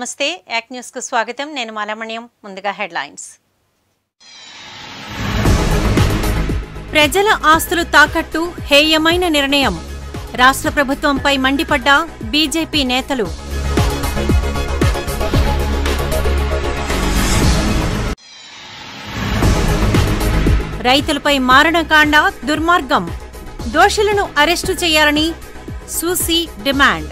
నమస్తే యాక్ న్యూస్కు స్వాగతం నేను మాలమణ్యం ముందుగా హెడ్లైన్స్ ప్రజల ఆస్తులు తాకట్టు హేయమైన నిర్ణయం రాష్ట్ర ప్రభుత్వంపై మండిపడ్డ బీజేపీ నేతలు రైతులపై మారణకాండ దుర్మార్గం దోషులను అరెస్టు చేయాలని సూసి డిమాండ్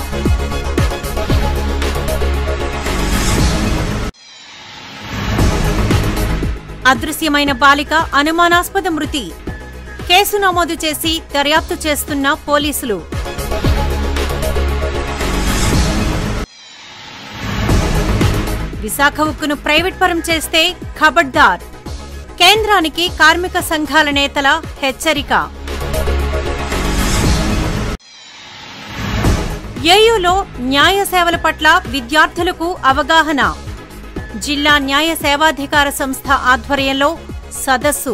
అదృశ్యమైన బాలిక అనుమానాస్పద మృతి కేసు నమోదు చేసి దర్యాప్తు చేస్తున్న పోలీసులు విశాఖ ఉక్కును ప్రైవేట్ పరం చేస్తే ఖబర్దార్ కేంద్రానికి కార్మిక సంఘాల నేతల హెచ్చరిక ఏయూలో న్యాయ సేవల పట్ల విద్యార్థులకు అవగాహన జిల్లా న్యాయ సేవాధికార సంస్థ ఆధ్వర్యంలో సదస్సు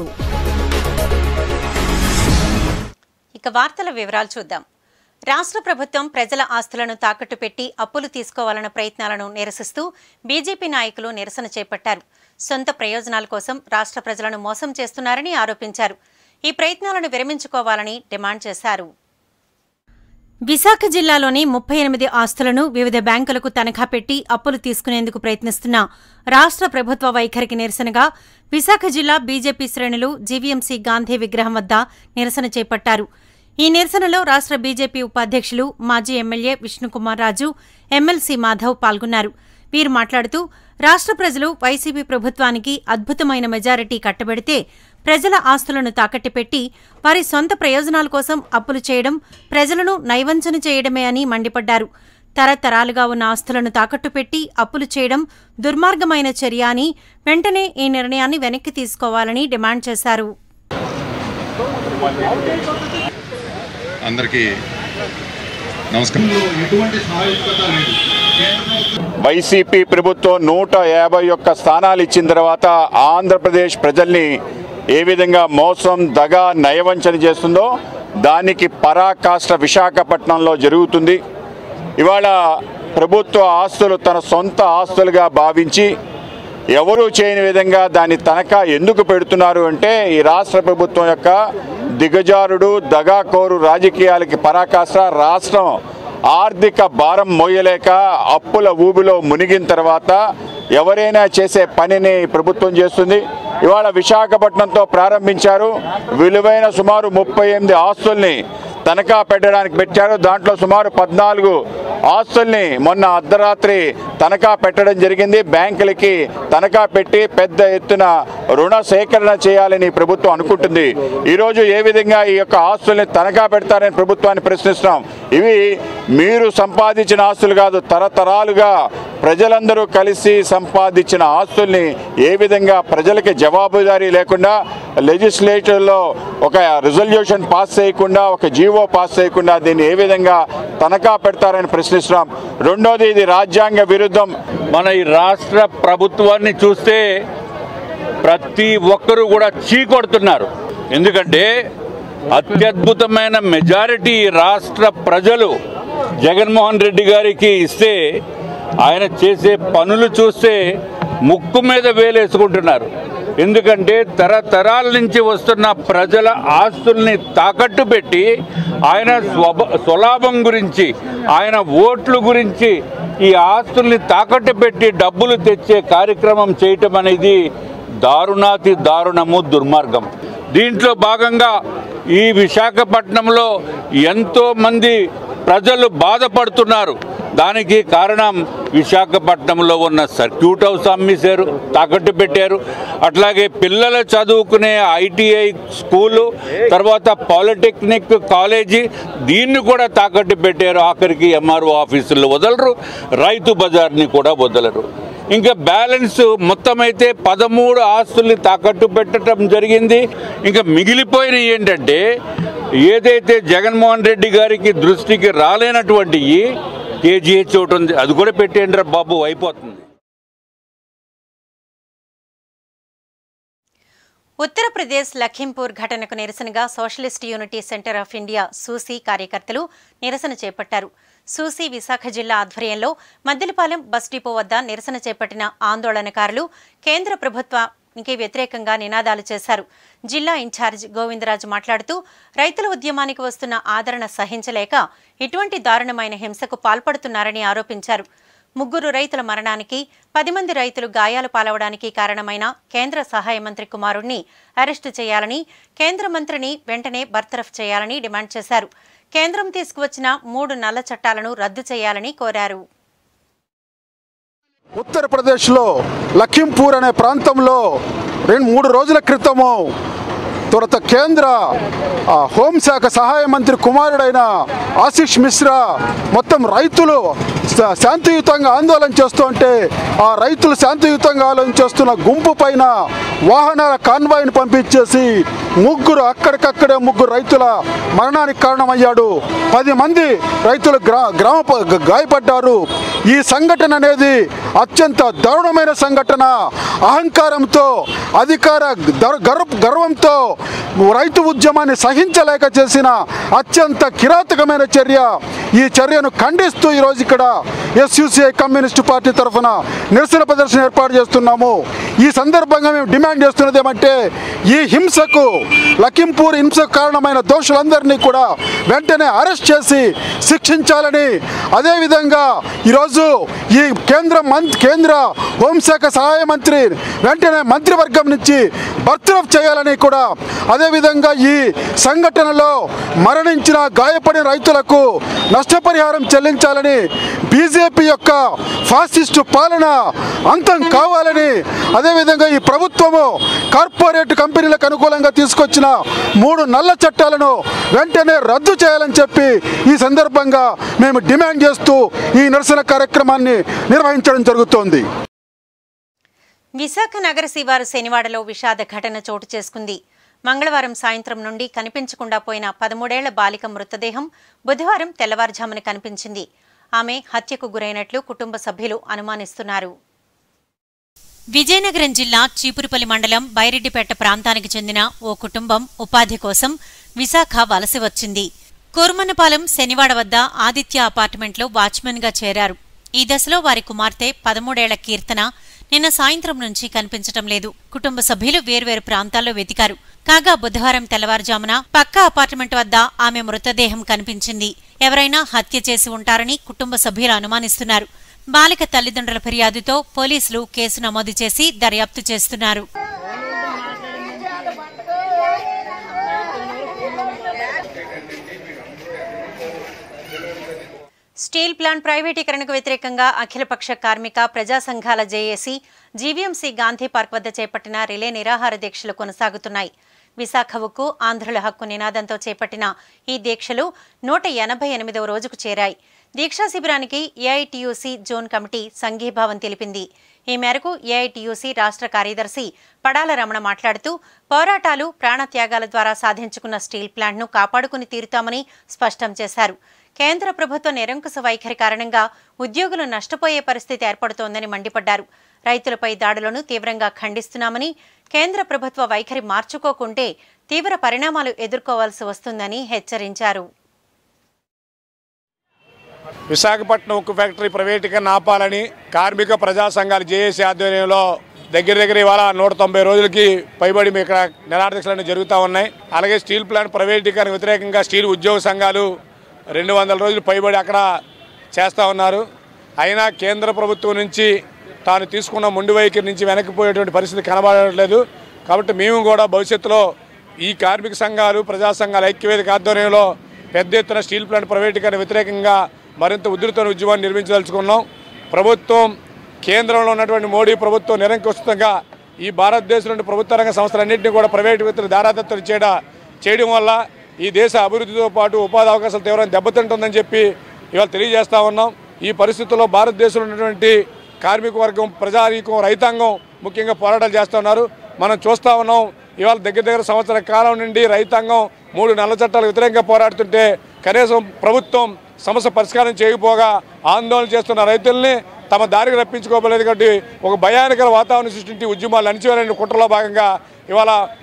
ఇక వార్తల వివరాలు చూద్దాం రాష్ట్ర ప్రభుత్వం ప్రజల ఆస్తులను తాకట్టు పెట్టి అప్పులు తీసుకోవాలన్న ప్రయత్నాలను నిరసిస్తూ బీజేపీ నాయకులు నిరసన చేపట్టారు సొంత ప్రయోజనాల కోసం రాష్ట్ర ప్రజలను మోసం చేస్తున్నారని ఆరోపించారు ఈ ప్రయత్నాలను విరమించుకోవాలని డిమాండ్ చేశారు విశాఖ జిల్లాలోని ముప్పై ఎనిమిది ఆస్తులను వివిధ బ్యాంకులకు తనఖా పెట్టి అప్పులు తీసుకునేందుకు ప్రయత్నిస్తున్న రాష్ట్ర ప్రభుత్వ వైఖరికి నిరసనగా విశాఖ జిల్లా బీజేపీ శ్రేణులు జీవీఎంసీ గాంధీ విగ్రహం వద్ద నిరసన చేపట్టారు ఈ నిరసనలో రాష్ట్ర బీజేపీ ఉపాధ్యక్షులు మాజీ ఎమ్మెల్యే విష్ణుకుమార్ రాజు ఎమ్మెల్సీ మాధవ్ పాల్గొన్నారు వీరు మాట్లాడుతూ రాష్ట్ర ప్రజలు వైసీపీ ప్రభుత్వానికి అద్భుతమైన మెజారిటీ కట్టబెడితే ప్రజల ఆస్తులను తాకట్టిపెట్టి వారి సొంత ప్రయోజనాల కోసం అప్పులు చేయడం ప్రజలను నైవంచన చేయడమే అని మండిపడ్డారు తరతరాలుగా ఉన్న ఆస్తులను తాకట్టు పెట్టి అప్పులు చేయడం దుర్మార్గమైన చర్య అని వెంటనే ఈ నిర్ణయాన్ని వెనక్కి తీసుకోవాలని డిమాండ్ చేశారు అందరికీ నమస్కారం ఎటువంటి సాయుధత లేదు వైసీపీ ప్రభుత్వం నూట యాభై ఒక్క స్థానాలు ఇచ్చిన తర్వాత ఆంధ్రప్రదేశ్ ప్రజల్ని ఏ విధంగా మోసం దగ నయవంచన చేస్తుందో దానికి పరాకాష్ట విశాఖపట్నంలో జరుగుతుంది ఇవాళ ప్రభుత్వ ఆస్తులు తన సొంత ఆస్తులుగా భావించి ఎవరూ చేయని విధంగా దాని తనఖా ఎందుకు పెడుతున్నారు అంటే ఈ రాష్ట్ర ప్రభుత్వం యొక్క దిగజారుడు దగాకోరు రాజకీయాలకి పరాకాష్ట రాష్ట్రం ఆర్థిక భారం మోయలేక అప్పుల ఊబిలో మునిగిన తర్వాత ఎవరైనా చేసే పనిని ప్రభుత్వం చేస్తుంది ఇవాళ విశాఖపట్నంతో ప్రారంభించారు విలువైన సుమారు ముప్పై ఎనిమిది ఆస్తుల్ని తనఖా పెట్టడానికి పెట్టారు దాంట్లో సుమారు పద్నాలుగు ఆస్తుల్ని మొన్న అర్ధరాత్రి తనఖా పెట్టడం జరిగింది బ్యాంకులకి తనఖా పెట్టి పెద్ద ఎత్తున రుణ సేకరణ చేయాలని ప్రభుత్వం అనుకుంటుంది ఈరోజు ఏ విధంగా ఈ యొక్క ఆస్తుల్ని తనఖా పెడతారని ప్రభుత్వాన్ని ప్రశ్నిస్తున్నాం ఇవి మీరు సంపాదించిన ఆస్తులు కాదు తరతరాలుగా ప్రజలందరూ కలిసి సంపాదించిన ఆస్తుల్ని ఏ విధంగా ప్రజలకి జవాబుదారీ లేకుండా లెజిస్లేటివ్లో ఒక రిజల్యూషన్ పాస్ చేయకుండా ఒక జీవో పాస్ చేయకుండా దీన్ని ఏ విధంగా తనఖా పెడతారని ప్రశ్నిస్తున్నాం రెండోది ఇది రాజ్యాంగ విరుద్ధం మన ఈ రాష్ట్ర ప్రభుత్వాన్ని చూస్తే ప్రతి ఒక్కరూ కూడా చీకొడుతున్నారు ఎందుకంటే అత్యద్భుతమైన మెజారిటీ రాష్ట్ర ప్రజలు జగన్మోహన్ రెడ్డి గారికి ఇస్తే ఆయన చేసే పనులు చూస్తే ముక్కు మీద వేలేసుకుంటున్నారు ఎందుకంటే తరతరాల నుంచి వస్తున్న ప్రజల ఆస్తుల్ని తాకట్టు పెట్టి ఆయన స్వభ స్వలాభం గురించి ఆయన ఓట్లు గురించి ఈ ఆస్తుల్ని తాకట్టు పెట్టి డబ్బులు తెచ్చే కార్యక్రమం చేయటం అనేది దారుణాతి దారుణము దుర్మార్గం దీంట్లో భాగంగా ఈ విశాఖపట్నంలో ఎంతో మంది ప్రజలు బాధపడుతున్నారు దానికి కారణం విశాఖపట్నంలో ఉన్న సర్క్యూట్ హౌస్ అమ్మేశారు తాకట్టు పెట్టారు అట్లాగే పిల్లలు చదువుకునే ఐటీఐ స్కూలు తర్వాత పాలిటెక్నిక్ కాలేజీ దీన్ని కూడా తాకట్టు పెట్టారు ఆఖరికి ఎంఆర్ఓ ఆఫీసులు వదలరు రైతు బజార్ని కూడా వదలరు ఇంకా బ్యాలెన్స్ మొత్తం అయితే పదమూడు ఆస్తుల్ని తాకట్టు పెట్టడం జరిగింది ఇంకా మిగిలిపోయినవి ఏంటంటే ఏదైతే జగన్మోహన్ రెడ్డి గారికి దృష్టికి రాలేనటువంటి కేజీహెచ్ ఒకటి ఉంది అది కూడా పెట్టేయండి బాబు అయిపోతుంది ఉత్తరప్రదేశ్ లఖింపూర్ ఘటనకు నిరసనగా socialist unity centre of India SUCI కార్యకర్తలు నిరసన చేపట్టారు సూసీ విశాఖ జిల్లా ఆధ్వర్యంలో మద్దిలపాలెం బస్ డిపో వద్ద నిరసన చేపట్టిన ఆందోళనకారులు కేంద్ర ప్రభుత్వానికి వ్యతిరేకంగా నినాదాలు చేశారు జిల్లా ఇన్ఛార్జ్ గోవిందరాజు మాట్లాడుతూ రైతుల ఉద్యమానికి వస్తున్న ఆదరణ సహించలేక ఇటువంటి దారుణమైన హింసకు పాల్పడుతున్నారని ఆరోపించారు ముగ్గురు రైతుల మరణానికి పది మంది రైతులు గాయాలు పాలవడానికి కారణమైన కేంద్ర సహాయ మంత్రి కుమారుణ్ణి అరెస్టు చేయాలని కేంద్ర మంత్రిని వెంటనే బర్తరఫ్ చేయాలని డిమాండ్ చేశారు కేంద్రం తీసుకువచ్చిన మూడు నల్ల చట్టాలను రద్దు చేయాలని కోరారు ఉత్తరప్రదేశ్లో లఖింపూర్ అనే ప్రాంతంలో రెండు మూడు రోజుల క్రితము తర్వాత కేంద్ర ఆ, హోంశాఖ సహాయ మంత్రి కుమారుడైన ఆశిష్ మిశ్రా మొత్తం రైతులు శా- శాంతియుతంగా ఆందోళన చేస్తూ ఉంటే ఆ రైతులు శాంతియుతంగా ఆందోళన చేస్తున్న గుంపు పైన వాహనాల కాన్వాయ్ని పంపించేసి ముగ్గురు అక్కడికక్కడే ముగ్గురు రైతుల మరణానికి కారణమయ్యాడు పది మంది రైతులు గ్రా గ్రామ ప- గాయపడ్డారు ఈ సంఘటన అనేది అత్యంత దారుణమైన సంఘటన అహంకారంతో అధికార దర్- గర్వ గర్వంతో రైతు ఉద్యమాన్ని సహించలేక చేసిన అత్యంత కిరాతకమైన చర్య ఈ చర్యను ఖండిస్తూ ఈరోజు ఇక్కడ ఎస్యూసీఐ కమ్యూనిస్టు పార్టీ తరఫున నిరసన ప్రదర్శన ఏర్పాటు చేస్తున్నాము ఈ సందర్భంగా మేము డిమాండ్ చేస్తున్నది ఏమంటే ఈ హింసకు లఖింపూర్ హింసకు కారణమైన దోషులందరినీ కూడా వెంటనే అరెస్ట్ చేసి శిక్షించాలని అదేవిధంగా ఈరోజు ఈ కేంద్ర మంత్ కేంద్ర హోంశాఖ సహాయ మంత్రి వెంటనే మంత్రివర్గం నుంచి బర్తరఫ్ చేయాలని కూడా అదేవిధంగా ఈ సంఘటనలో మరణించిన గాయపడిన రైతులకు నష్టపరిహారం చెల్లించాలని బీజేపీ యొక్క ఫాసిస్టు పాలన అంతం కావాలని అదేవిధంగా ఈ ప్రభుత్వము కార్పొరేట్ కంపెనీలకు అనుకూలంగా తీసుకొచ్చిన మూడు నల్ల చట్టాలను వెంటనే రద్దు చేయాలని చెప్పి ఈ సందర్భంగా మేము డిమాండ్ చేస్తూ ఈ నిరసన కార్యక్రమాన్ని నిర్వహించడం జరుగుతోంది విశాఖ నగర శివారు శనివాడలో విషాద ఘటన చోటు చేసుకుంది మంగళవారం సాయంత్రం నుండి కనిపించకుండా పోయిన పదమూడేళ్ల బాలిక మృతదేహం బుధవారం తెల్లవారుజామున కనిపించింది ఆమె హత్యకు గురైనట్లు కుటుంబ సభ్యులు అనుమానిస్తున్నారు విజయనగరం జిల్లా చీపురుపల్లి మండలం బైరెడ్డిపేట ప్రాంతానికి చెందిన ఓ కుటుంబం ఉపాధి కోసం విశాఖ వలస వచ్చింది కోరుమన్నపాలెం శనివాడ వద్ద ఆదిత్య అపార్ట్మెంట్లో వాచ్మెన్గా చేరారు ఈ దశలో వారి కుమార్తె పదమూడేళ్ల కీర్తన నిన్న సాయంత్రం నుంచి కనిపించటం లేదు కుటుంబ సభ్యులు వేర్వేరు ప్రాంతాల్లో వెతికారు కాగా బుధవారం తెల్లవారుజామున పక్క అపార్ట్మెంట్ వద్ద ఆమె మృతదేహం కనిపించింది ఎవరైనా హత్య చేసి ఉంటారని కుటుంబ సభ్యులు అనుమానిస్తున్నారు బాలిక తల్లిదండ్రుల ఫిర్యాదుతో పోలీసులు కేసు నమోదు చేసి దర్యాప్తు చేస్తున్నారు స్టీల్ ప్లాంట్ ప్రైవేటీకరణకు వ్యతిరేకంగా అఖిలపక్ష కార్మిక ప్రజా సంఘాల జేఏసీ జీవీఎంసీ గాంధీ పార్క్ వద్ద చేపట్టిన రిలే నిరాహార దీక్షలు కొనసాగుతున్నాయి విశాఖ ఉక్కు ఆంధ్రుల హక్కు నినాదంతో చేపట్టిన ఈ దీక్షలు నూట ఎనభై ఎనిమిదవ రోజుకు చేరాయి దీక్షా శిబిరానికి ఏఐటియుసి జోన్ కమిటీ సంఘీభావం తెలిపింది ఈ మేరకు ఏఐటియుసి రాష్ట్ర కార్యదర్శి పడాల రమణ మాట్లాడుతూ పోరాటాలు ప్రాణత్యాగాల ద్వారా సాధించుకున్న స్టీల్ ప్లాంట్ను కాపాడుకుని తీరుతామని స్పష్టం చేశారు కేంద్ర ప్రభుత్వ నిరంకుశ వైఖరి కారణంగా ఉద్యోగులు నష్టపోయే పరిస్థితి ఏర్పడుతోందని మండిపడ్డారు రైతులపై దాడులను తీవ్రంగా ఖండిస్తున్నామని కేంద్ర ప్రభుత్వ వైఖరి మార్చుకోకుంటే తీవ్ర పరిణామాలు ఎదుర్కోవాల్సి వస్తుందని హెచ్చరించారు విశాఖపట్నం ఉక్కు ఫ్యాక్టరీ ప్రైవేటీకరణ ఆపాలని కార్మిక ప్రజా సంఘాలు జేఏసీ ఆధ్వర్యంలో దగ్గర దగ్గర ఇవాళ నూట తొంభై రోజులకి పైబడి మీ ఇక్కడ నిరాదీక్షలు జరుగుతూ ఉన్నాయి అలాగే స్టీల్ ప్లాంట్ ప్రైవేటీకరణ వ్యతిరేకంగా స్టీల్ ఉద్యోగ సంఘాలు రెండు వందల రోజులు పైబడి అక్కడ చేస్తూ ఉన్నారు అయినా కేంద్ర ప్రభుత్వం నుంచి తాను తీసుకున్న మొండి వైఖరి నుంచి వెనక్కిపోయేటువంటి పరిస్థితి కనబడట్లేదు కాబట్టి మేము కూడా భవిష్యత్తులో ఈ కార్మిక సంఘాలు ప్రజా సంఘాల ఐక్యవేదిక ఆధ్వర్యంలో పెద్ద ఎత్తున స్టీల్ ప్లాంట్ ప్రైవేటీకరణ వ్యతిరేకంగా మరింత ఉధృతమైన ఉద్యమాన్ని నిర్మించదలుచుకున్నాం ప్రభుత్వం కేంద్రంలో ఉన్నటువంటి మోడీ ప్రభుత్వం నిరంకుశంగా ఈ భారతదేశంలోని ప్రభుత్వ రంగ సంస్థలన్నింటినీ కూడా ప్రైవేటు వ్యక్తులు దారాదత్తులు చేయడం చేయడం వల్ల ఈ దేశ అభివృద్ధితో పాటు ఉపాధి అవకాశాలు తీవ్రంగా దెబ్బతింటుందని చెప్పి ఇవాళ తెలియజేస్తా ఉన్నాం ఈ పరిస్థితుల్లో భారతదేశంలో ఉన్నటువంటి కార్మిక వర్గం ప్రజానీకం రైతాంగం ముఖ్యంగా పోరాటాలు చేస్తున్నారు మనం చూస్తూ ఉన్నాం ఇవాళ దగ్గర దగ్గర సంవత్సర కాలం నుండి రైతాంగం మూడు నల్ల చట్టాలు వ్యతిరేకంగా పోరాడుతుంటే కనీసం ప్రభుత్వం సమస్య పరిష్కారం చేయకపోగా ఆందోళన చేస్తున్న రైతుల్ని తమ దారికి రప్పించుకోవలేదు కాబట్టి ఒక భయానకర వాతావరణం సృష్టించి ఉద్యమాలు అణిచివేయాలనే కుట్రలో భాగంగా ఇవాళ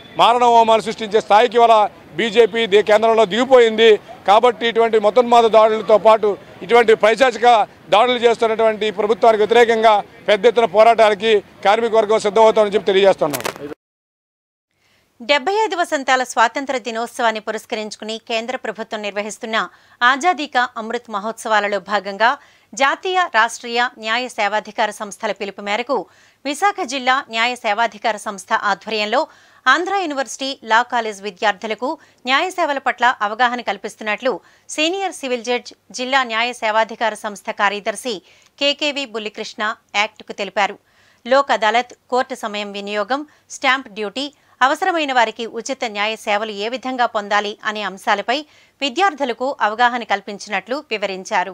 మారణ హోమాలు సృష్టించే స్థాయికి ఇవాళ బీజేపీ దే కేంద్రంలో దిగిపోయింది కాబట్టి ఇటువంటి మొత్తన్మాద దాడులతో పాటు ఇటువంటి పైశాచిక దాడులు చేస్తున్నటువంటి ప్రభుత్వానికి వ్యతిరేకంగా పెద్ద ఎత్తున పోరాటానికి కార్మిక వర్గం సిద్ధమవుతామని చెప్పి తెలియజేస్తున్నాం డెబ్బై ఐదు వసంతాల స్వాతంత్ర దినోత్సవాన్ని పురస్కరించుకుని కేంద్ర ప్రభుత్వం నిర్వహిస్తున్న ఆజాదీ కా అమృత్ మహోత్సవాలలో భాగంగా జాతీయ రాష్ట్రీయ న్యాయ సేవాధికార సంస్థల పిలుపు మేరకు విశాఖ జిల్లా న్యాయ సేవాధికార సంస్థ ఆధ్వర్యంలో ఆంధ్ర యూనివర్సిటీ లా కాలేజ్ విద్యార్థులకు న్యాయ సేవల పట్ల అవగాహన కల్పిస్తున్నట్లు సీనియర్ సివిల్ జడ్జ్ జిల్లా న్యాయ సేవాధికార సంస్థ కార్యదర్శి కేకేవి బుల్లికృష్ణ యాక్ట్కు తెలిపారు లోక్ అదాలత్ కోర్టు సమయం వినియోగం స్టాంప్ డ్యూటీ అవసరమైన వారికి ఉచిత న్యాయ సేవలు ఏ విధంగా పొందాలి అనే అంశాలపై విద్యార్థులకు అవగాహన కల్పించినట్లు వివరించారు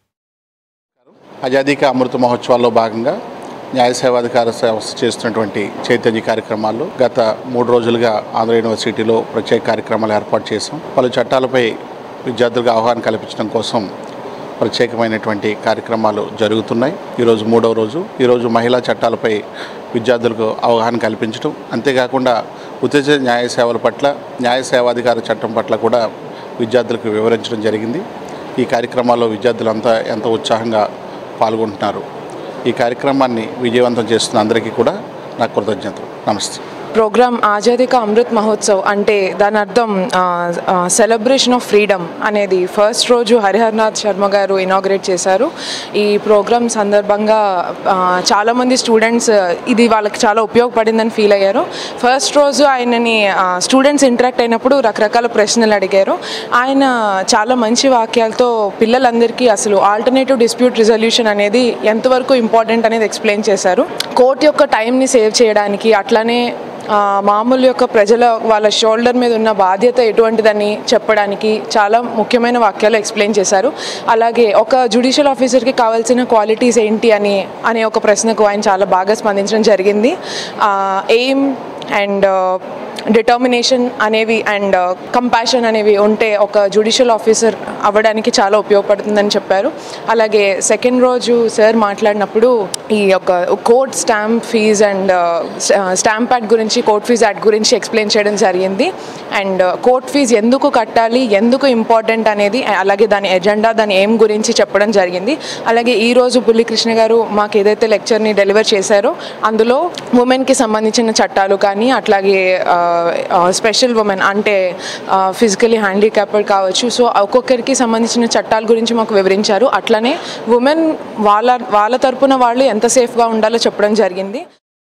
ఆజాదీక అమృత మహోత్సవాల్లో భాగంగా న్యాయ సేవాధికార సంస్థ చేస్తున్నటువంటి చైతన్య కార్యక్రమాలు గత మూడు రోజులుగా ఆంధ్ర యూనివర్సిటీలో ప్రత్యేక కార్యక్రమాలు ఏర్పాటు చేశాం పలు చట్టాలపై విద్యార్థులకు అవగాహన కల్పించడం కోసం ప్రత్యేకమైనటువంటి కార్యక్రమాలు జరుగుతున్నాయి ఈరోజు మూడవ రోజు ఈరోజు మహిళా చట్టాలపై విద్యార్థులకు అవగాహన కల్పించడం అంతేకాకుండా ఉచిత న్యాయ సేవల పట్ల న్యాయ సేవాధికార చట్టం పట్ల కూడా విద్యార్థులకు వివరించడం జరిగింది ఈ కార్యక్రమాల్లో విద్యార్థులంతా ఎంతో ఉత్సాహంగా పాల్గొంటున్నారు ఈ కార్యక్రమాన్ని విజయవంతం చేస్తున్న అందరికీ కూడా నా కృతజ్ఞతలు నమస్తే ప్రోగ్రామ్ ఆజాదీ కా అమృత్ మహోత్సవ్ అంటే దాని అర్థం సెలబ్రేషన్ ఆఫ్ ఫ్రీడమ్ అనేది ఫస్ట్ రోజు హరిహర్నాథ్ శర్మ గారు ఇనాగ్రేట్ చేశారు ఈ ప్రోగ్రామ్ సందర్భంగా ఆ, చాలామంది స్టూడెంట్స్ ఇది వాళ్ళకి చాలా ఉపయోగపడిందని ఫీల్ అయ్యారు ఫస్ట్ రోజు ఆయనని స్టూడెంట్స్ ఇంటరాక్ట్ అయినప్పుడు రకరకాల ప్రశ్నలు అడిగారు ఆయన చాలా మంచి వాక్యాలతో పిల్లలందరికీ అసలు ఆల్టర్నేటివ్ డిస్ప్యూట్ రిజల్యూషన్ అనేది ఎంతవరకు ఇంపార్టెంట్ అనేది ఎక్స్ప్లెయిన్ చేశారు కోర్టు యొక్క టైంని సేవ్ చేయడానికి అట్లానే ఆ, మామూలు యొక్క ప్రజల వాళ్ళ షోల్డర్ మీద ఉన్న బాధ్యత ఎటువంటిదని చెప్పడానికి చాలా ముఖ్యమైన వాక్యాలు ఎక్స్ప్లెయిన్ చేశారు అలాగే ఒక జుడిషియల్ ఆఫీసర్కి కావాల్సిన క్వాలిటీస్ ఏంటి అని అనే ఒక ప్రశ్నకు ఆయన చాలా బాగా స్పందించడం జరిగింది ఎయిమ్ అండ్ డిటర్మినేషన్ అనేవి అండ్ కంపాషన్ అనేవి ఉంటే ఒక జుడిషియల్ ఆఫీసర్ అవ్వడానికి చాలా ఉపయోగపడుతుందని చెప్పారు అలాగే సెకండ్ రోజు సార్ మాట్లాడినప్పుడు ఈ యొక్క court stamp fees and stamp act గురించి కోర్ట్ ఫీజ్ యాక్ట్ గురించి ఎక్స్ప్లెయిన్ చేయడం జరిగింది అండ్ కోర్ట్ ఫీజ్ ఎందుకు కట్టాలి ఎందుకు ఇంపార్టెంట్ అనేది అలాగే దాని ఎజెండా దాని ఏం గురించి చెప్పడం జరిగింది అలాగే ఈ రోజు పుల్లికృష్ణ గారు మాకు ఏదైతే లెక్చర్ని డెలివర్ చేశారో అందులో ఉమెన్కి సంబంధించిన చట్టాలు కానీ అట్లాగే స్పెషల్ ఉమెన్ అంటే ఫిజికలీ హ్యాండిక్యాప్డ్ కావచ్చు సో ఒక్కొక్కరికి సంబంధించిన చట్టాల గురించి మాకు వివరించారు అట్లనే ఉమెన్ వాళ్ళ వాళ్ళ తరపున వాళ్ళు ఎంత సేఫ్గా ఉండాలో చెప్పడం జరిగింది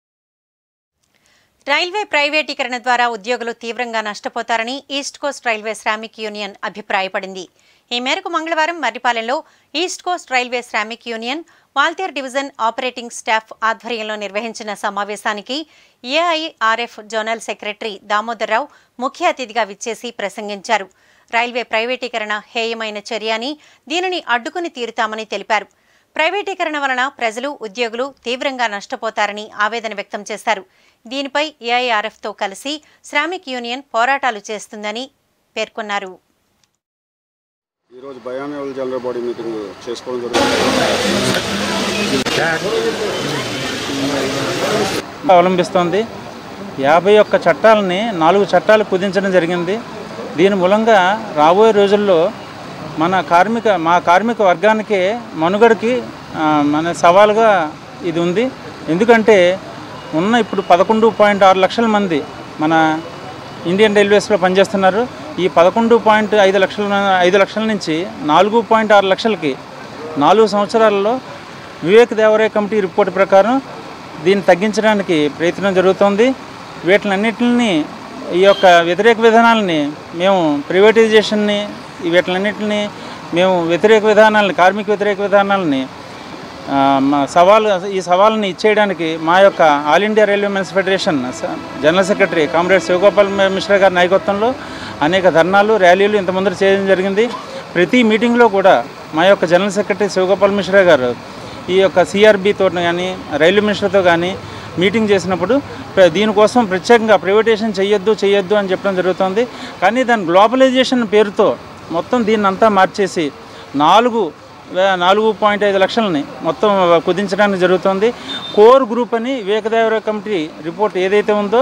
రైల్వే ప్రైవేటీకరణ ద్వారా ఉద్యోగులు తీవ్రంగా నష్టపోతారని east coast railway Shramik union అభిప్రాయపడింది ఈ మేరకు మంగళవారం మర్రిపాలెంలో east coast railway Shramik union Waltair division operating staff ఆధ్వర్యంలో నిర్వహించిన సమావేశానికి ఏఐఆర్ఎఫ్ జోనల్ సెక్రటరీ దామోదర్రావు ముఖ్య అతిథిగా విచ్చేసి ప్రసంగించారు రైల్వే ప్రైవేటీకరణ హేయమైన చర్య అని దీనిని అడ్డుకుని తీరుతామని తెలిపారు ప్రైవేటీకరణ వలన ప్రజలు ఉద్యోగులు తీవ్రంగా నష్టపోతారని ఆవేదన వ్యక్తం చేశారు దీనిపై ఏఐఆర్ఎఫ్తో కలిసి శ్రామిక్ యూనియన్ పోరాటాలు చేస్తుందని పేర్కొన్నారు ఈరోజు బయాన్యువల్ జనరల్ బాడీ మీటింగ్ చేసుకోవడం జరుగుతుంది అవలంబిస్తోంది యాభై ఒక్క చట్టాలని నాలుగు చట్టాలు కుదించడం జరిగింది దీని మూలంగా రాబోయే రోజుల్లో మన కార్మిక మా కార్మిక వర్గానికి మనుగడకి ఆ, మన సవాలుగా ఇది ఉంది ఎందుకంటే ఉన్న ఇప్పుడు పదకొండు పాయింట్ ఆరు లక్షల మంది మన ఇండియన్ రైల్వేస్లో పనిచేస్తున్నారు ఈ పదకొండు పాయింట్ ఐదు లక్షల ఐదు లక్షల నుంచి నాలుగు పాయింట్ ఆరు లక్షలకి నాలుగు సంవత్సరాలలో వివేక్ దేవరే కమిటీ రిపోర్ట్ ప్రకారం దీన్ని తగ్గించడానికి ప్రయత్నం జరుగుతోంది వీటిలన్నిటిని ఈ యొక్క వ్యతిరేక విధానాలని మేము ప్రైవేటైజేషన్ని ఈ వీటిలన్నిటిని మేము వ్యతిరేక విధానాలని కార్మిక వ్యతిరేక విధానాలని ఆ, మా సవాలు ఈ సవాల్ని ఇచ్చేయడానికి మా యొక్క all India railway men's federation స- జనరల్ సెక్రటరీ కామ్రేడ్ శివగోపాల్ మి- మిశ్రా గారి నాయకత్వంలో అనేక ధర్నాలు ర్యాలీలు ఇంతమంది చేయడం జరిగింది ప్రతి మీటింగ్లో కూడా మా యొక్క జనరల్ సెక్రటరీ శివగోపాల్ మిశ్రా గారు ఈ యొక్క సిఆర్బితో కానీ రైల్వే మినిస్టర్తో కానీ మీటింగ్ చేసినప్పుడు ప్ర- దీనికోసం ప్రత్యేకంగా ప్రైవేటైజేషన్ చేయొద్దు చేయొద్దు అని చెప్పడం జరుగుతుంది కానీ దాని గ్లోబలైజేషన్ పేరుతో మొత్తం దీన్ని అంతా మార్చేసి నాలుగు వే- నాలుగు పాయింట్ ఐదు లక్షలని మొత్తం కుదించడానికి జరుగుతుంది కోర్ గ్రూప్ అని వివేకదేవర కమిటీ రిపోర్ట్ ఏదైతే ఉందో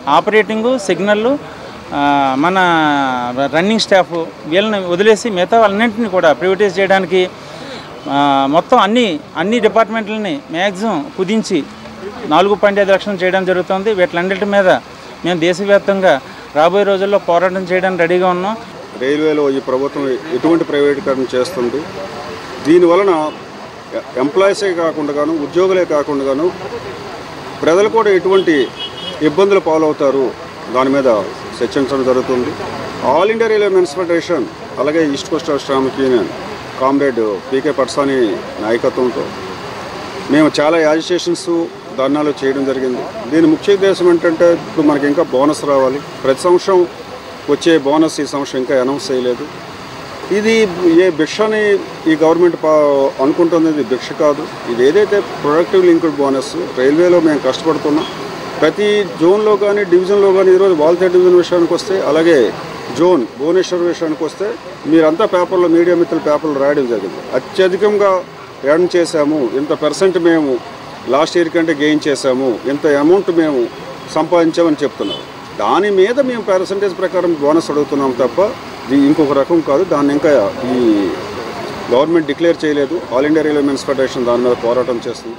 ఆపరేటింగు సిగ్నల్ ఆ, మన రన్నింగ్ స్టాఫ్ వీళ్ళని వదిలేసి మిగతా వాళ్ళన్నింటినీ కూడా ప్రైవేటైజ్ చేయడానికి ఆ, మొత్తం అన్ని అన్ని డిపార్ట్మెంట్లని మ్యాక్సిమం కుదించి నాలుగు పాయింట్ ఐదు లక్షలు చేయడం జరుగుతుంది వీటిలన్నిటి మీద మేము దేశవ్యాప్తంగా రాబోయే రోజుల్లో పోరాటం చేయడానికి రెడీగా ఉన్నాం రైల్వేలో ఈ ప్రభుత్వం ఎటువంటి ప్రైవేటీకరణ చేస్తుంది దీనివలన ఎంప్లాయీసే కాకుండా గాను ఉద్యోగులే కాకుండా గాను ప్రజలు కూడా ఎటువంటి ఇబ్బందులు పాలవుతారు దాని మీద చర్చించడం జరుగుతుంది all India railway men's federation అలాగే east coast Shramik union comrade PK Patsani నాయకత్వంతో మేము చాలా యాజిటేషన్స్ ధర్నాలు చేయడం జరిగింది దీని ముఖ్య ఉద్దేశం ఏంటంటే ఇప్పుడు మనకి ఇంకా బోనస్ రావాలి ప్రతి సంవత్సరం వచ్చే బోనస్ ఈ సంవత్సరం ఇంకా అనౌన్స్ చేయలేదు ఇది ఏ భిక్ష అని ఈ గవర్నమెంట్ పా- అనుకుంటుంది ఇది భిక్ష కాదు ఇది ఏదైతే ప్రొడక్టివ్ లింక్డ్ బోనస్ రైల్వేలో మేము కష్టపడుతున్నాం ప్రతి జోన్లో కానీ డివిజన్లో కానీ ఈరోజు వాల్తేర్ డివిజన్ విషయానికి వస్తే అలాగే జోన్ భువనేశ్వర్ విషయానికి వస్తే మీరంతా పేపర్లో మీడియా మిత్రుల పేపర్లు రాయడం జరిగింది అత్యధికంగా ఎర్న్ చేశాము ఇంత పర్సెంట్ మేము లాస్ట్ ఇయర్ కంటే గెయిన్ చేశాము ఇంత అమౌంట్ మేము సంపాదించామని చెప్తున్నారు దాని మీద మేము పర్సంటేజ్ ప్రకారం బోనస్ అడుగుతున్నాం తప్ప ఇది ఇంకొక రకం కాదు దాన్ని ఇంకా ఈ గవర్నమెంట్ డిక్లేర్ చేయలేదు all India railway men's federation దాని మీద పోరాటం చేస్తుంది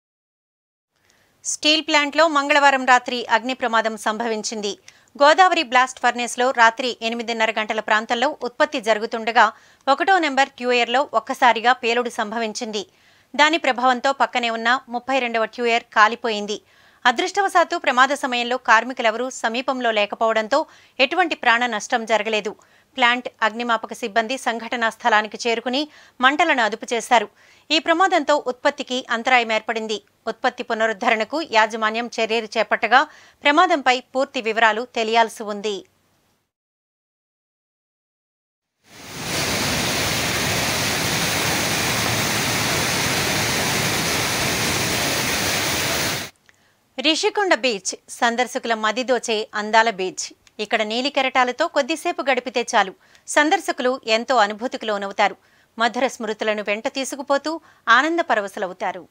స్టీల్ ప్లాంట్లో మంగళవారం రాత్రి అగ్ని ప్రమాదం సంభవించింది గోదావరి బ్లాస్ట్ ఫర్నేస్లో రాత్రి ఎనిమిదిన్నర గంటల ప్రాంతంలో ఉత్పత్తి జరుగుతుండగా ఒకటో నెంబర్ ట్యూయర్లో ఒక్కసారిగా పేలుడు సంభవించింది దాని ప్రభావంతో పక్కనే ఉన్న ముప్పై రెండవ ట్యూయర్ కాలిపోయింది అదృష్టవశాత్తు ప్రమాద సమయంలో కార్మికులెవరూ సమీపంలో లేకపోవడంతో ఎటువంటి ప్రాణ నష్టం జరగలేదు ప్లాంట్ అగ్నిమాపక సిబ్బంది సంఘటనా స్థలానికి చేరుకుని మంటలను అదుపు చేశారు ఈ ప్రమాదంతో ఉత్పత్తికి అంతరాయం ఏర్పడింది ఉత్పత్తి పునరుద్ధరణకు యాజమాన్యం చర్యలు చేపట్టగా ప్రమాదంపై పూర్తి వివరాలు తెలియాల్సి ఉంది రిషికొండ బీచ్ సందర్శకుల మదిదోచే అందాల బీచ్ ఇక్కడ నీలి కెరటాలతో కొద్దిసేపు గడిపితే చాలు సందర్శకులు ఎంతో అనుభూతికి లోనవుతారు మధుర స్మృతులను వెంట తీసుకుపోతూ ఆనంద పరవశులవుతారు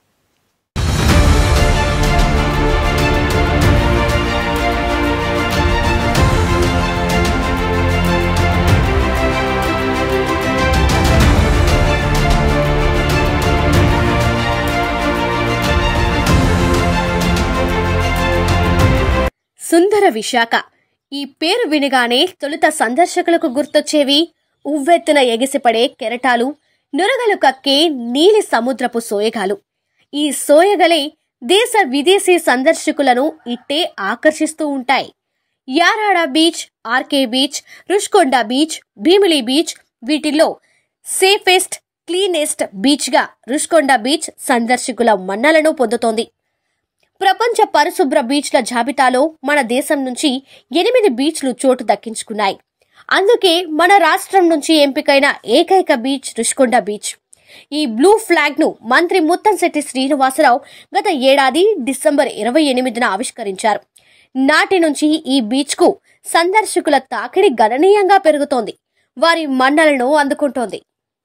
సుందర విశాఖ ఈ పేరు వినగానే తొలుత సందర్శకులకు గుర్తొచ్చేవి ఉవ్వెత్తున ఎగిసిపడే కెరటాలు నురగలు కక్కే నీలి సముద్రపు సోయగాలు ఈ సోయగలే దేశ విదేశీ సందర్శకులను ఇట్టే ఆకర్షిస్తూ ఉంటాయి Yarada beach RK beach Rushikonda beach Bheemili beach వీటిల్లో సేఫెస్ట్ క్లీనెస్ట్ బీచ్గా రుష్కొండ బీచ్ సందర్శకుల మన్నలను పొందుతోంది ప్రపంచ పరిశుభ్ర బీచ్ల జాబితాలో మన దేశం నుంచి ఎనిమిది బీచ్లు చోటు దక్కించుకున్నాయి అందుకే మన రాష్ట్రం నుంచి ఎంపికైన ఏకైక బీచ్ రుషికొండ బీచ్ ఈ బ్లూ ఫ్లాగ్ ను మంత్రి ముత్తంశెట్టి శ్రీనివాసరావు గత ఏడాది డిసెంబర్ ఇరవై ఎనిమిదిన ఆవిష్కరించారు నాటి నుంచి ఈ బీచ్ కు సందర్శకుల తాకిడి గణనీయంగా పెరుగుతోంది వారి మన్నలను అందుకుంటోంది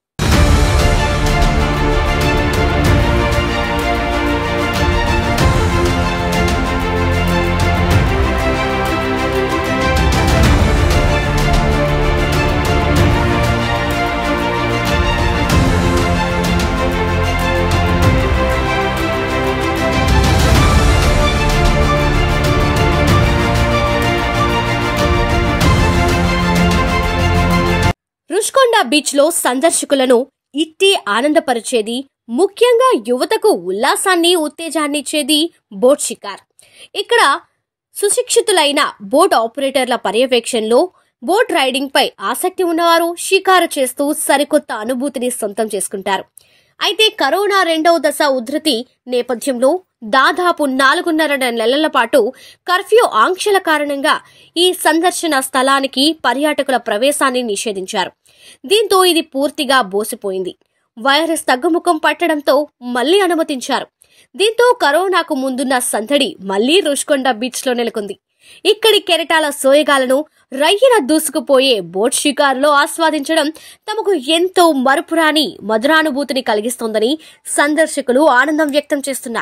రుష్కొండ బీచ్ లో సందర్శకులను ఇట్టి ఆనందపరిచేది ముఖ్యంగా యువతకు ఉల్లాసాన్ని ఉత్తేజాన్ని ఇచ్చేది బోట్ షికార్ ఇక్కడ సుశిక్షితులైన బోట్ ఆపరేటర్ల పర్యవేక్షణలో బోట్ రైడింగ్ పై ఆసక్తి ఉన్నవారు షికారు చేస్తూ సరికొత్త అనుభూతిని సొంతం చేసుకుంటారు అయితే కరోనా రెండవ దశ ఉధృతి నేపథ్యంలో దాదాపు నాలుగున్నర నెలల పాటు కర్ఫ్యూ ఆంక్షల కారణంగా ఈ సందర్శన స్థలానికి పర్యాటకుల ప్రవేశాన్ని నిషేధించారు దీంతో ఇది పూర్తిగా బోసిపోయింది వైరస్ తగ్గుముఖం పట్టడంతో మళ్లీ అనుమతించారు దీంతో కరోనాకు ముందున్న సందడి మళ్లీ రుషికొండ బీచ్ లో నెలకొంది ఇక్కడి కెరటాల సోయగాలను రయ్యన దూసుకుపోయే బోట్ షికారులో ఆస్వాదించడం తమకు ఎంతో మరుపురాని మధురానుభూతిని కలిగిస్తోందని సందర్శకులు ఆనందం వ్యక్తం చేస్తున్నారు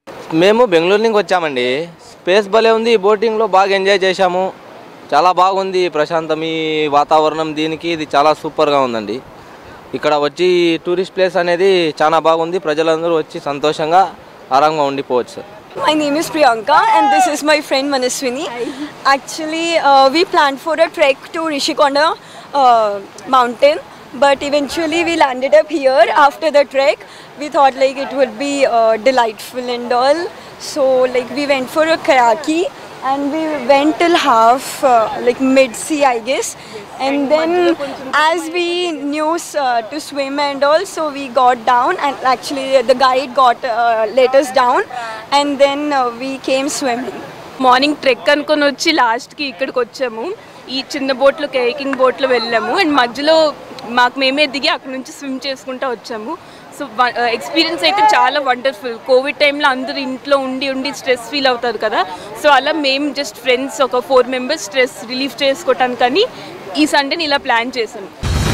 మేము బెంగళూరు నుంచి వచ్చామండి స్పేస్ భలే ఉంది ఈ బోటింగ్లో బాగా ఎంజాయ్ చేశాము చాలా బాగుంది ఈ ప్రశాంతం ఈ వాతావరణం దీనికి ఇది చాలా సూపర్గా ఉందండి ఇక్కడ వచ్చి టూరిస్ట్ ప్లేస్ అనేది చాలా బాగుంది ప్రజలందరూ వచ్చి సంతోషంగా ఆరాంగా ఉండిపోవచ్చు sir My name is Priyanka and this is my friend Manaswini. Actually, uh, we planned for a trek to Rishikonda uh, mountain, but eventually we landed up here after the trek. We thought like it would be uh, delightful and all. So like we went for a kayaki and we went till half uh, like mid sea I guess and then as we knew uh, to swim and all so we got down and actually the guide got uh, let us down and then uh, we came swimming morning trek అనుకొని వచ్చి లాస్ట్కి ఇక్కడికి వచ్చాము ఈ చిన్న బోట్లో caking బోట్లో వెళ్ళాము అండ్ మధ్యలో మాకు మేమే దిగి అక్కడ నుంచి స్విమ్ చేసుకుంటూ వచ్చాము సో ఎక్స్పీరియన్స్ అయితే చాలా వండర్ఫుల్ కోవిడ్ టైంలో అందరూ ఇంట్లో ఉండి ఉండి స్ట్రెస్ ఫీల్ అవుతారు కదా సో అలా మేము జస్ట్ ఫ్రెండ్స్ ఒక ఫోర్ మెంబర్స్ స్ట్రెస్ రిలీఫ్ చేసుకోవటానికి కానీ ఈ సండేని ఇలా ప్లాన్ చేసాము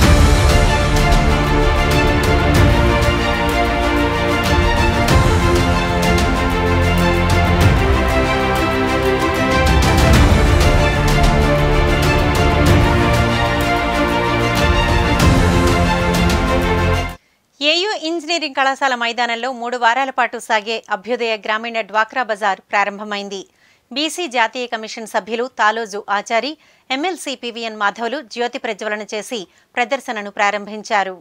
ఏయూ ఇంజనీరింగ్ కళాశాల మైదానంలో మూడు వారాల పాటు సాగే అభ్యుదయ గ్రామీణ డ్వాక్రా బజార్ ప్రారంభమైంది బీసీ జాతీయ కమిషన్ సభ్యులు తాలోజు ఆచారి ఎమ్మెల్సీ పివిఎన్ మాధవులు జ్యోతి ప్రజ్వలన చేసి ప్రదర్శనను ప్రారంభించారు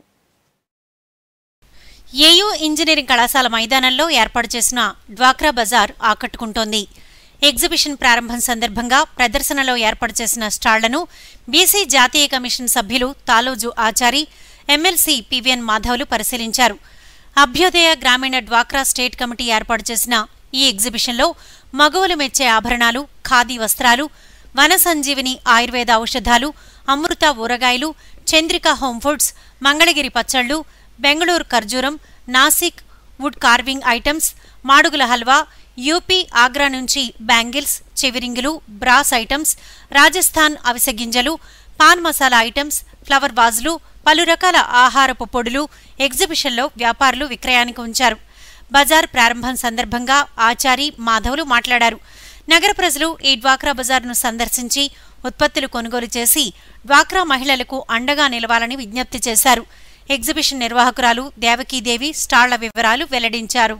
ఏయూ ఇంజనీరింగ్ కళాశాల మైదానంలో ఏర్పాటు చేసిన డ్వాక్రా బజార్ ఆకట్టుకుంటోంది ఎగ్జిబిషన్ ప్రారంభం సందర్భంగా ప్రదర్శనలో ఏర్పాటు చేసిన స్టాళ్లను బీసీ జాతీయ కమిషన్ సభ్యులు తాలోజు ఆచారి ఎమ్మెల్సీ పివిఎన్ మాధవులు పరిశీలించారు అభ్యుదయ గ్రామీణ డ్వాక్రా స్టేట్ కమిటీ ఏర్పాటు చేసిన ఈ ఎగ్జిబిషన్లో మగవులు మెచ్చే ఆభరణాలు ఖాదీ వస్త్రాలు వన సంజీవిని ఆయుర్వేద ఔషధాలు అమృత ఊరగాయలు చంద్రిక హోమ్ ఫుడ్స్ మంగళగిరి పచ్చళ్ళు బెంగళూరు ఖర్జూరం Nashik wood carving items Madugula halwa UP Agra నుంచి బ్యాంగిల్స్ చెవిరింగులు బ్రాస్ ఐటమ్స్ రాజస్థాన్ అవిసె గింజలు పాన్ మసాలా ఐటమ్స్ ఫ్లవర్ వాజులు పలు రకాల ఆహారపు పొడులు ఎగ్జిబిషన్లో వ్యాపారులు విక్రయానికి ఉంచారు బజార్ ప్రారంభం సందర్భంగా ఆచారి మాధవులు మాట్లాడారు నగర ప్రజలు ఈ డ్వాక్రా బజార్ను సందర్శించి ఉత్పత్తులు కొనుగోలు చేసి డ్వాక్రా మహిళలకు అండగా నిలవాలని విజ్ఞప్తి చేశారు ఎగ్జిబిషన్ నిర్వాహకురాలు దేవకీదేవి స్టాళ్ల వివరాలు వెల్లడించారు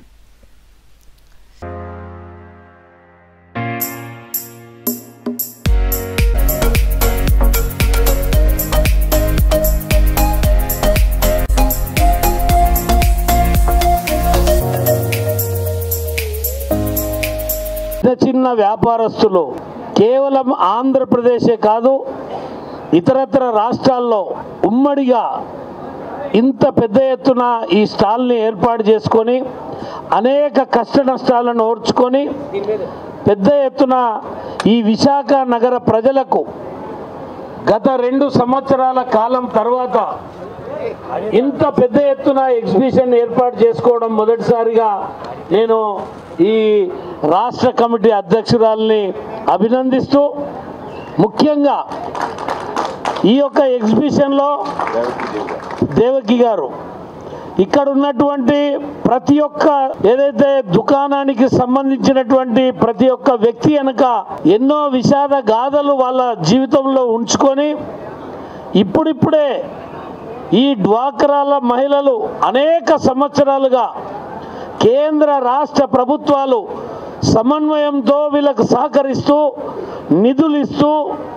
చిన్న చిన్న వ్యాపారస్తులు కేవలం ఆంధ్రప్రదేశే కాదు ఇతరత్ర రాష్ట్రాల్లో ఉమ్మడిగా ఇంత పెద్ద ఎత్తున ఈ స్టాల్ని ఏర్పాటు చేసుకొని అనేక కష్ట నష్టాలను ఓర్చుకొని పెద్ద ఎత్తున ఈ విశాఖ నగర ప్రజలకు గత రెండు సంవత్సరాల కాలం తర్వాత ఇంత పెద్ద ఎత్తున ఎగ్జిబిషన్ ఏర్పాటు చేసుకోవడం మొదటిసారిగా నేను ఈ రాష్ట్ర కమిటీ అధ్యక్షురాలని అభినందిస్తూ ముఖ్యంగా ఈ యొక్క ఎగ్జిబిషన్లో దేవకి గారు ఇక్కడ ఉన్నటువంటి ప్రతి ఒక్క ఏదైతే దుకాణానికి సంబంధించినటువంటి ప్రతి ఒక్క వ్యక్తి వెనక ఎన్నో విషాద గాథలు వాళ్ళ జీవితంలో ఉంచుకొని ఇప్పుడిప్పుడే ఈ డ్వాక్రాల మహిళలు అనేక సంవత్సరాలుగా కేంద్ర రాష్ట్ర ప్రభుత్వాలు సమన్వయంతో వీళ్ళకు సహకరిస్తూ నిధులు ఇస్తూ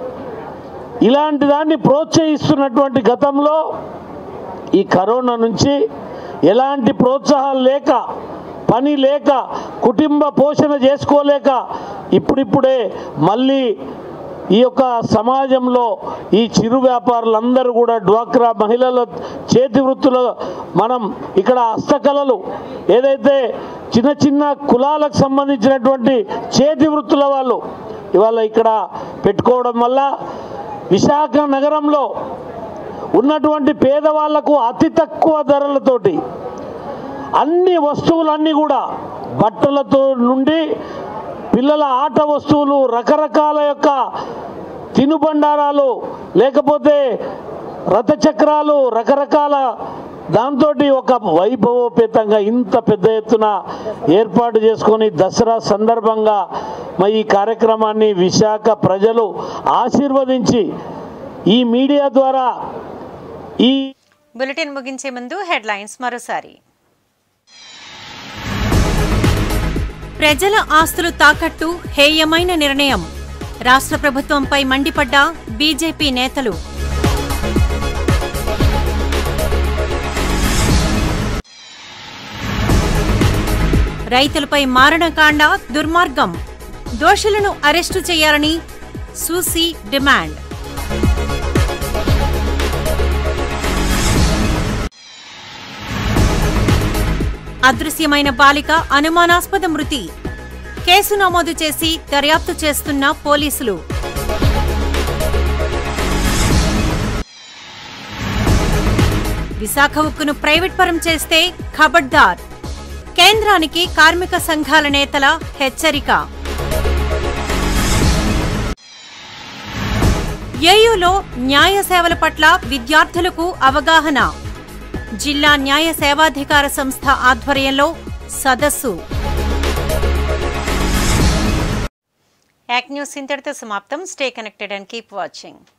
ఇలాంటి దాన్ని ప్రోత్సహిస్తున్నటువంటి గతంలో ఈ కరోనా నుంచి ఎలాంటి ప్రోత్సాహాలు లేక పని లేక కుటుంబ పోషణ చేసుకోలేక ఇప్పుడిప్పుడే మళ్ళీ ఈ యొక్క సమాజంలో ఈ చిరు వ్యాపారులందరూ కూడా డ్వాక్రా మహిళల చేతి వృత్తులు మనం ఇక్కడ హస్తకళలు ఏదైతే చిన్న చిన్న కులాలకు సంబంధించినటువంటి చేతి వృత్తుల వాళ్ళు ఇవాళ ఇక్కడ పెట్టుకోవడం వల్ల విశాఖ నగరంలో ఉన్నటువంటి పేదవాళ్లకు అతి తక్కువ ధరలతోటి అన్ని వస్తువులన్నీ కూడా బట్టలతో నుండి పిల్లల ఆట వస్తువులు రకరకాల యొక్క తినుబండారాలు లేకపోతే రథచక్రాలు రకరకాల దాంతో ఒక వైభవోపేతంగా ఇంత పెద్ద ఎత్తున ఏర్పాటు చేసుకొని దసరా సందర్భంగా మరి ఈ కార్యక్రమాన్ని విశాఖ ప్రజలు ఆశీర్వదించి ఈ మీడియా ద్వారా ఈ బులెటిన్ ముగించే ముందు హెడ్లైన్స్ మరోసారి ప్రజల ఆస్తులు తాకట్టు హేయమైన నిర్ణయం రాష్ట్ర ప్రభుత్వంపై మండిపడ్డ బీజేపీ నేతలు రైతులపై మారణకాండ దుర్మార్గం దోషులను అరెస్టు చేయాలని సూసి డిమాండ్ అదృశ్యమైన బాలిక అనుమానాస్పద మృతి కేసు నమోదు చేసి దర్యాప్తు చేస్తున్న పోలీసులు విశాఖ ఉక్కును ప్రైవేట్ పరం చేస్తే ఖబర్దార్ కేంద్రానికి కార్మిక సంఘాల నేతల హెచ్చరిక ఏయూలో న్యాయ సేవల పట్ల విద్యార్థులకు అవగాహన జిల్లా న్యాయ సేవాధికార సంస్థ ఆధ్వర్యంలో సదస్సు యాక్ న్యూస్ ఇంతటితో సమాప్తం stay connected and keep watching